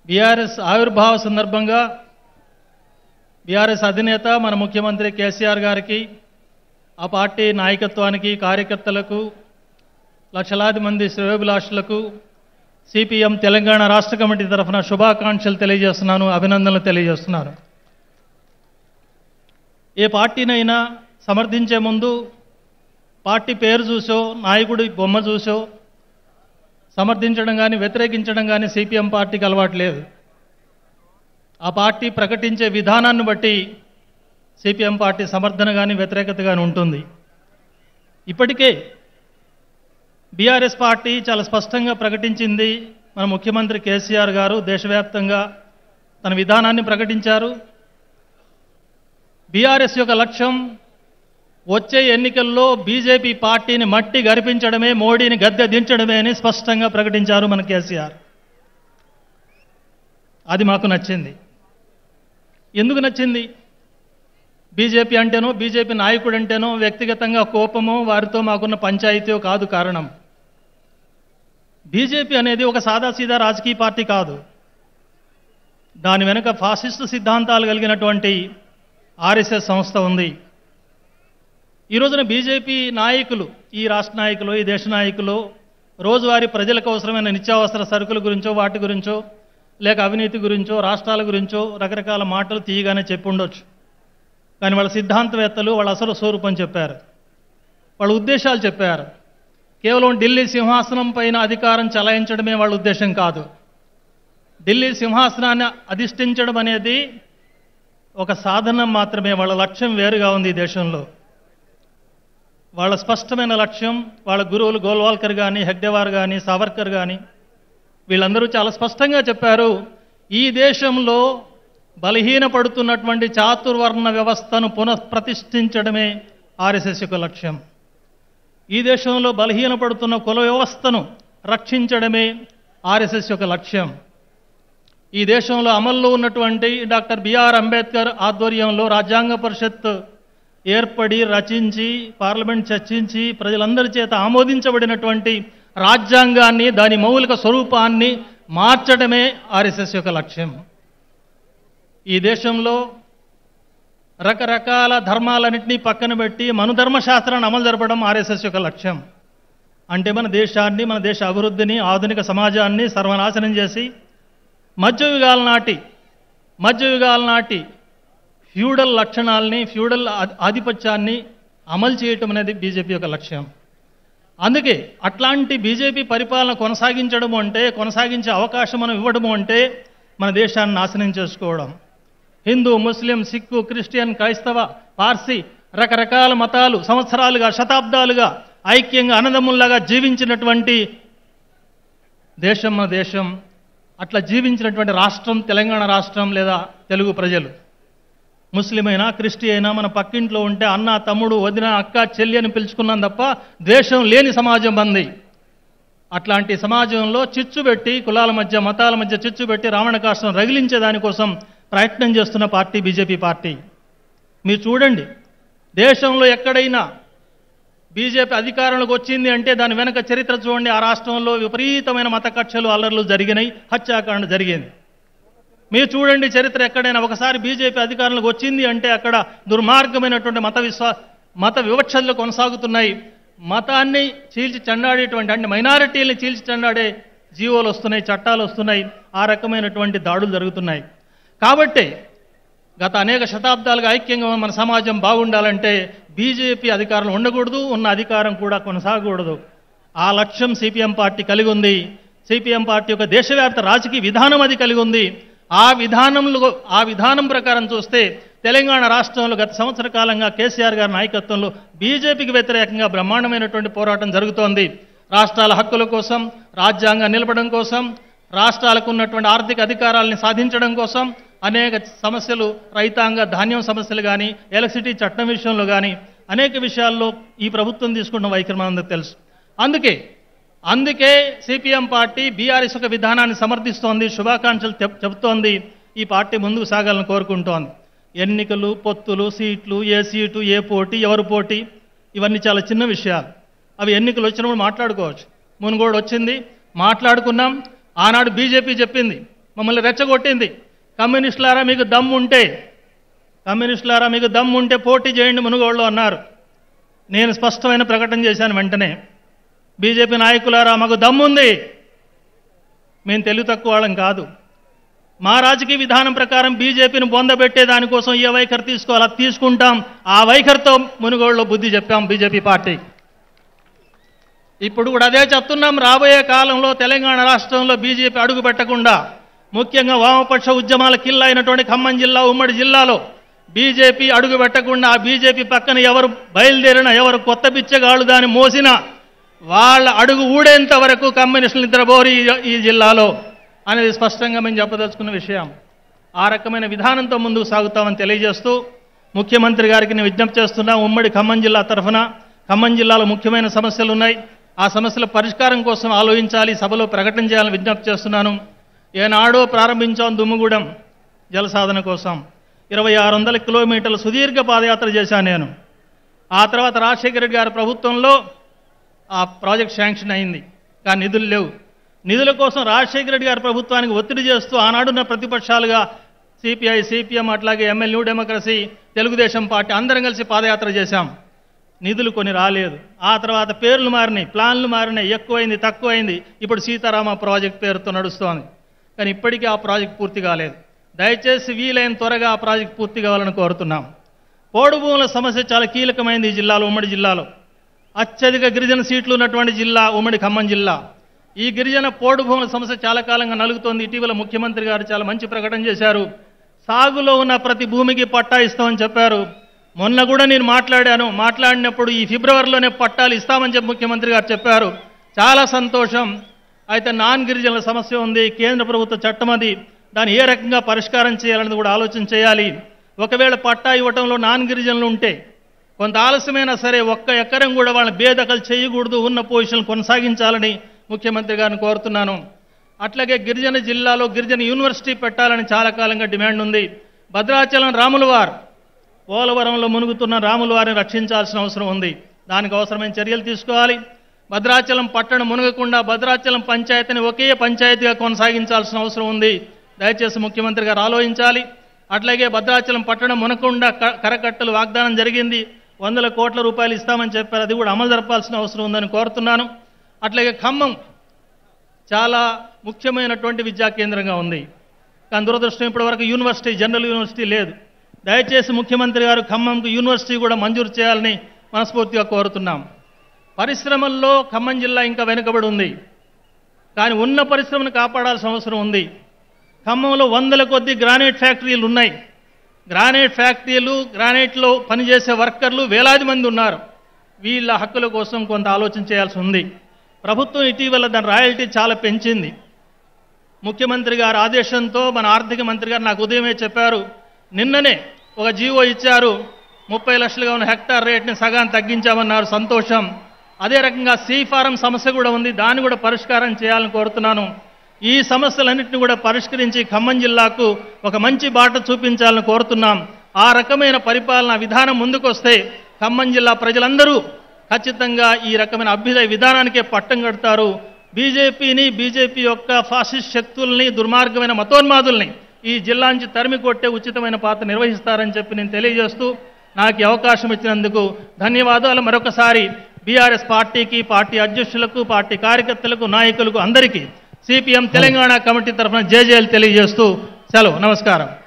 BRS ఆవిర్భావ సందర్భంగా BRS అధినేత మన ముఖ్యమంత్రి కేసీఆర్ గారికి ఆ పార్టీ నాయకత్వానికి కార్యకర్తలకు లక్షలాది మంది శ్రేయోభిలాషులకు సిపిఎం తెలంగాణ రాష్ట్ర కమిటీ తరఫున శుభాకాంక్షలు తెలియజేస్తున్నాను అభినందనలు తెలియజేస్తున్నాను ఏ పార్టీనైనా సమర్థించే ముందు పార్టీ పేరు చూసో నాయకుడి బొమ్మ చూసో సమర్థించడం కానీ వ్యతిరేకించడం కానీ సిపిఎం పార్టీకి అలవాటు లేదు ఆ పార్టీ ప్రకటించే విధానాన్ని బట్టి సిపిఎం పార్టీ సమర్థన కానీ వ్యతిరేకత కానీ ఉంటుంది ఇప్పటికే బీఆర్ఎస్ పార్టీ చాలా స్పష్టంగా ప్రకటించింది మన ముఖ్యమంత్రి కేసీఆర్ గారు దేశవ్యాప్తంగా తన విధానాన్ని ప్రకటించారు బీఆర్ఎస్ యొక్క లక్ష్యం వచ్చే ఎన్నికల్లో బీజేపీ పార్టీని మట్టి గరిపించడమే మోడీని గద్దె దించడమే అని స్పష్టంగా ప్రకటించారు మన కేసీఆర్ అది మాకు నచ్చింది ఎందుకు నచ్చింది బీజేపీ అంటేనో బీజేపీ నాయకుడు అంటేనో వ్యక్తిగతంగా కోపమో వారితో మాకున్న పంచాయతీ కాదు కారణం బీజేపీ అనేది ఒక సాదాసీదా రాజకీయ పార్టీ కాదు దాని వెనుక ఫాసిస్టు సిద్ధాంతాలు కలిగినటువంటి ఆర్ఎస్ఎస్ సంస్థ ఉంది ఈ రోజున బీజేపీ నాయకులు ఈ రాష్ట్ర నాయకులు ఈ దేశ నాయకులు రోజువారీ ప్రజలకు అవసరమైన నిత్యావసర సరుకుల గురించో వాటి గురించో లేక అవినీతి గురించో రాష్ట్రాల గురించో రకరకాల మాటలు తీయగానే చెప్పి ఉండొచ్చు కానీ వాళ్ళ సిద్ధాంతవేత్తలు వాళ్ళ అసలు స్వరూపం చెప్పారు వాళ్ళ ఉద్దేశాలు చెప్పారు కేవలం ఢిల్లీ సింహాసనం పైన అధికారం చలాయించడమే వాళ్ళ ఉద్దేశం కాదు ఢిల్లీ సింహాసనాన్ని అధిష్ఠించడం అనేది ఒక సాధనం మాత్రమే వాళ్ళ లక్ష్యం వేరుగా ఉంది ఈ దేశంలో వాళ్ళ స్పష్టమైన లక్ష్యం వాళ్ళ గురువులు గోల్వాల్కర్ కానీ హెగ్డేవార్ కానీ సావర్కర్ కానీ వీళ్ళందరూ చాలా స్పష్టంగా చెప్పారు ఈ దేశంలో బలహీనపడుతున్నటువంటి చాతుర్వర్ణ వ్యవస్థను పునఃప్రతిష్ఠించడమే ఆర్ఎస్ఎస్ యొక్క లక్ష్యం ఈ దేశంలో బలహీనపడుతున్న కుల వ్యవస్థను రక్షించడమే ఆర్ఎస్ఎస్ యొక్క లక్ష్యం ఈ దేశంలో అమల్లో ఉన్నటువంటి డాక్టర్ బిఆర్ అంబేద్కర్ ఆధ్వర్యంలో రాజ్యాంగ పరిషత్ ఏర్పడి రచించి పార్లమెంట్ చర్చించి ప్రజలందరి చేత ఆమోదించబడినటువంటి రాజ్యాంగాన్ని దాని మౌలిక స్వరూపాన్ని మార్చడమే ఆర్ఎస్ఎస్ యొక్క లక్ష్యం ఈ దేశంలో రకరకాల ధర్మాలన్నింటినీ పక్కన పెట్టి మనుధర్మశాస్త్రాన్ని అమలు జరపడం ఆర్ఎస్ఎస్ యొక్క లక్ష్యం అంటే మన దేశాన్ని మన దేశ అభివృద్ధిని ఆధునిక సమాజాన్ని సర్వనాశనం చేసి మధ్యయుగాల నాటి మధ్యయుగాల నాటి ఫ్యూడల్ లక్షణాలని ఫ్యూడల్ ఆధి- ఆధిపత్యాన్ని అమలు చేయటం అనేది బీజేపీ యొక్క లక్ష్యం అందుకే అట్లాంటి బీజేపీ పరిపాలన కొనసాగించడము అంటే కొనసాగించే అవకాశం మనం ఇవ్వడము అంటే మన దేశాన్ని నాశనం చేసుకోవడం హిందూ ముస్లిం సిక్కు క్రిస్టియన్ క్రైస్తవ పార్సీ రకరకాల మతాలు సంవత్సరాలుగా శతాబ్దాలుగా ఐక్యంగా అన్నదమ్ముల్లాగా జీవించినటువంటి దేశం మన దేశం అట్లా జీవించినటువంటి రాష్ట్రం తెలంగాణ రాష్ట్రం లేదా తెలుగు ప్రజలు ముస్లిం అయినా క్రిస్టి అయినా మన పక్కింట్లో ఉంటే అన్న తమ్ముడు వదిన అక్క చెల్లి అని పిలుచుకున్నాం తప్ప ద్వేషం లేని సమాజం మంది అట్లాంటి సమాజంలో చిచ్చు పెట్టి కులాల మధ్య మతాల మధ్య చిచ్చు పెట్టి రావణ కాష్టం రగిలించే దానికోసం ప్రయత్నం చేస్తున్న పార్టీ బీజేపీ పార్టీ మీరు చూడండి దేశంలో ఎక్కడైనా బీజేపీ అధికారంలోకి వచ్చింది అంటే దాని వెనక చరిత్ర చూడండి ఆ రాష్ట్రంలో విపరీతమైన మత కక్షలు అల్లర్లు జరిగినాయి హత్యాకాండ జరిగింది మీరు చూడండి చరిత్ర ఎక్కడైనా ఒకసారి బీజేపీ అధికారంలోకి వచ్చింది అంటే అక్కడ దుర్మార్గమైనటువంటి మత విశ్వా మత వివక్షలు కొనసాగుతున్నాయి మతాన్ని చీల్చి చెండాడేటువంటి అంటే మైనారిటీల్ని చీల్చి చెండాడే జీవోలు వస్తున్నాయి చట్టాలు వస్తున్నాయి ఆ రకమైనటువంటి దాడులు జరుగుతున్నాయి కాబట్టి గత అనేక శతాబ్దాలుగా ఐక్యంగా ఉన్న మన సమాజం బాగుండాలంటే బీజేపీ అధికారంలో ఉండకూడదు ఉన్న అధికారం కూడా కొనసాగకూడదు ఆ లక్ష్యం సిపిఎం పార్టీ కలిగి ఉంది సిపిఎం పార్టీ యొక్క దేశవ్యాప్త రాజకీయ విధానం అది కలిగి ఉంది ఆ విధానంలో ఆ విధానం ప్రకారం చూస్తే తెలంగాణ రాష్ట్రంలో గత సంవత్సర కాలంగా కేసీఆర్ గారి నాయకత్వంలో బీజేపీకి వ్యతిరేకంగా బ్రహ్మాండమైనటువంటి పోరాటం జరుగుతోంది రాష్ట్రాల హక్కుల కోసం రాజ్యాంగం నిలపడం కోసం రాష్ట్రాలకు ఉన్నటువంటి ఆర్థిక అధికారాలని సాధించడం కోసం అనేక సమస్యలు రైతాంగ ధాన్యం సమస్యలు కానీ ఎలక్ట్రిసిటీ చట్టం విషయంలో కానీ అనేక విషయాల్లో ఈ ప్రభుత్వం తీసుకున్న వైఖరి మనందరికీ తెలుసు అందుకే అందుకే సిపిఎం పార్టీ బీఆర్ఎస్ యొక్క విధానాన్ని సమర్థిస్తోంది శుభాకాంక్షలు చెప్- చెబుతోంది ఈ పార్టీ ముందుకు సాగాలని కోరుకుంటోంది ఎన్నికలు పొత్తులు సీట్లు ఏ సీటు ఏ పోటీ ఎవరు పోటీ ఇవన్నీ చాలా చిన్న విషయాలు అవి ఎన్నికలు వచ్చినప్పుడు మాట్లాడుకోవచ్చు మునుగోడు వచ్చింది మాట్లాడుకున్నాం ఆనాడు బీజేపీ చెప్పింది మమ్మల్ని రెచ్చగొట్టింది కమ్యూనిస్టులారా మీకు దమ్ము ఉంటే కమ్యూనిస్టులారా మీకు దమ్ము ఉంటే పోటీ చేయండి మునుగోళ్ళు అన్నారు నేను స్పష్టమైన ప్రకటన చేశాను వెంటనే బీజేపీ నాయకులారా మాకు దమ్ముంది మేము తెలివి తక్కువ వాళ్ళం కాదు మా రాజకీయ విధానం ప్రకారం బీజేపీని బొందబెట్టే దానికోసం ఏ వైఖరి తీసుకోవాలో అది తీసుకుంటాం ఆ వైఖరితో మునుగోడులో బుద్ధి చెప్పాం బీజేపీ పార్టీ ఇప్పుడు కూడా అదే చెప్తున్నాం రాబోయే కాలంలో తెలంగాణ రాష్ట్రంలో బీజేపీ అడుగు పెట్టకుండా ముఖ్యంగా వామపక్ష ఉద్యమాల కిల్ల అయినటువంటి ఖమ్మం జిల్లా ఉమ్మడి జిల్లాలో బీజేపీ అడుగు పెట్టకుండా ఆ బీజేపీ పక్కన ఎవరు బయలుదేరిన ఎవరు కొత్త బిచ్చగాళ్ళు దాన్ని మోసిన వాళ్ళ అడుగు ఊడేంత వరకు కమ్యూనిస్టులు నిద్రపోరు ఈ- ఈ జిల్లాలో అనేది స్పష్టంగా మేము చెప్పదలుచుకున్న విషయం ఆ రకమైన విధానంతో ముందుకు సాగుతామని తెలియజేస్తూ ముఖ్యమంత్రి గారికి నేను విజ్ఞప్తి చేస్తున్నా ఉమ్మడి ఖమ్మం జిల్లా తరఫున ఖమ్మం జిల్లాలో ముఖ్యమైన సమస్యలు ఉన్నాయి ఆ సమస్యల పరిష్కారం కోసం ఆలోచించాలి సభలో ప్రకటన చేయాలని విజ్ఞప్తి చేస్తున్నాను ఏనాడో ప్రారంభించాం దుమ్ముగూడెం జలసాధన కోసం ఇరవై ఆరు వందల కిలోమీటర్ల సుదీర్ఘ పాదయాత్ర చేశాను నేను ఆ తర్వాత రాజశేఖర రెడ్డి గారి ప్రభుత్వంలో ఆ ప్రాజెక్ట్ శాంక్షన్ అయింది కానీ నిధులు లేవు నిధుల కోసం రాజశేఖర రెడ్డి గారి ప్రభుత్వానికి ఒత్తిడి చేస్తూ ఆనాడున్న ప్రతిపక్షాలుగా సిపిఐ సిపిఎం అట్లాగే M L new democracy Telugu Desam party అందరం కలిసి పాదయాత్ర చేశాం నిధులు కొన్ని రాలేదు ఆ తర్వాత పేర్లు మారినాయి ప్లాన్లు మారినాయి ఎక్కువైంది తక్కువైంది ఇప్పుడు సీతారామ ప్రాజెక్ట్ పేరుతో నడుస్తోంది కానీ ఇప్పటికీ ఆ ప్రాజెక్ట్ పూర్తి కాలేదు దయచేసి వీలైన త్వరగా ఆ ప్రాజెక్ట్ పూర్తి కావాలని కోరుతున్నాం పోడు భూముల సమస్య చాలా కీలకమైంది ఈ జిల్లాలో ఉమ్మడి జిల్లాలో అత్యధిక గిరిజన సీట్లు ఉన్నటువంటి జిల్లా ఉమ్మడి ఖమ్మం జిల్లా ఈ గిరిజన పోడు భూముల సమస్య చాలా కాలంగా నలుగుతోంది ఇటీవల ముఖ్యమంత్రి గారు చాలా మంచి ప్రకటన చేశారు సాగులో ఉన్న ప్రతి భూమికి పట్టా ఇస్తామని చెప్పారు మొన్న కూడా నేను మాట్లాడాను మాట్లాడినప్పుడు ఈ ఫిబ్రవరిలోనే పట్టాలు ఇస్తామని చెప్పి ముఖ్యమంత్రి గారు చెప్పారు చాలా సంతోషం అయితే నాన్ గిరిజనుల సమస్య ఉంది కేంద్ర ప్రభుత్వ చట్టం అది దాన్ని ఏ రకంగా పరిష్కారం చేయాలనేది కూడా ఆలోచన చేయాలి ఒకవేళ పట్టా ఇవ్వటంలో నాన్ గిరిజనులు ఉంటే కొంత ఆలస్యమైనా సరే ఒక్క ఎకరం కూడా వాళ్ళని బేదకలు చేయకూడదు ఉన్న పొజిషన్ కొనసాగించాలని ముఖ్యమంత్రి గారిని కోరుతున్నాను అట్లాగే గిరిజన జిల్లాలో గిరిజన యూనివర్సిటీ పెట్టాలని చాలా కాలంగా డిమాండ్ ఉంది భద్రాచలం రాములవార్ పోలవరంలో మునుగుతున్న రాముల వారిని రక్షించాల్సిన అవసరం ఉంది దానికి అవసరమైన చర్యలు తీసుకోవాలి భద్రాచలం పట్టణం మునగకుండా భద్రాచలం పంచాయతీని ఒకే పంచాయతీగా కొనసాగించాల్సిన అవసరం ఉంది దయచేసి ముఖ్యమంత్రి గారు ఆలోచించాలి అట్లాగే భద్రాచలం పట్టణం మునకుండా క- కరకట్టలు వాగ్దానం జరిగింది వందల కోట్ల రూపాయలు ఇస్తామని చెప్పారు అది కూడా అమలు జరపాల్సిన అవసరం ఉందని కోరుతున్నాను అట్లాగే ఖమ్మం చాలా ముఖ్యమైనటువంటి విద్యా కేంద్రంగా ఉంది కానీ దురదృష్టం ఇప్పటివరకు యూనివర్సిటీ జనరల్ యూనివర్సిటీ లేదు దయచేసి ముఖ్యమంత్రి గారు ఖమ్మంకు యూనివర్సిటీ కూడా మంజూరు చేయాలని మనస్ఫూర్తిగా కోరుతున్నాం పరిశ్రమల్లో ఖమ్మం జిల్లా ఇంకా వెనుకబడి ఉంది కానీ ఉన్న పరిశ్రమను కాపాడాల్సిన అవసరం ఉంది ఖమ్మంలో వందల కొద్ది గ్రానైట్ ఫ్యాక్టరీలు ఉన్నాయి గ్రానైట్ ఫ్యాక్టరీలు గ్రానైట్లో పనిచేసే వర్కర్లు వేలాది మంది ఉన్నారు వీళ్ళ హక్కుల కోసం కొంత ఆలోచన చేయాల్సి ఉంది ప్రభుత్వం ఇటీవల దాని రాయల్టీ చాలా పెంచింది ముఖ్యమంత్రి గారి ఆదేశంతో మన ఆర్థిక మంత్రి గారు నాకు ఉదయమే చెప్పారు నిన్ననే ఒక జీవో ఇచ్చారు ముప్పై లక్షలుగా ఉన్న హెక్టార్ రేట్ని సగాన్ని తగ్గించామన్నారు సంతోషం అదే రకంగా సీ ఫారం సమస్య కూడా ఉంది దాన్ని కూడా పరిష్కారం చేయాలని కోరుతున్నాను ఈ సమస్యలన్నింటినీ కూడా పరిష్కరించి ఖమ్మం జిల్లాకు ఒక మంచి బాట చూపించాలని కోరుతున్నాం ఆ రకమైన పరిపాలన విధానం ముందుకొస్తే ఖమ్మం జిల్లా ప్రజలందరూ ఖచ్చితంగా ఈ రకమైన అభ్యుదయ విధానానికే పట్టం కడతారు బీజేపీని బీజేపీ యొక్క ఫాసిస్ట్ శక్తుల్ని దుర్మార్గమైన మతోన్మాదుల్ని ఈ జిల్లా నుంచి తరిమి కొట్టే ఉచితమైన పాత్ర నిర్వహిస్తారని చెప్పి నేను తెలియజేస్తూ నాకు ఈ అవకాశం ఇచ్చినందుకు ధన్యవాదాలు మరొకసారి బీఆర్ఎస్ పార్టీకి పార్టీ అధ్యక్షులకు పార్టీ కార్యకర్తలకు నాయకులకు అందరికీ సిపిఎం తెలంగాణ కమిటీ తరఫున జేజేలు తెలియజేస్తూ సెలవు నమస్కారం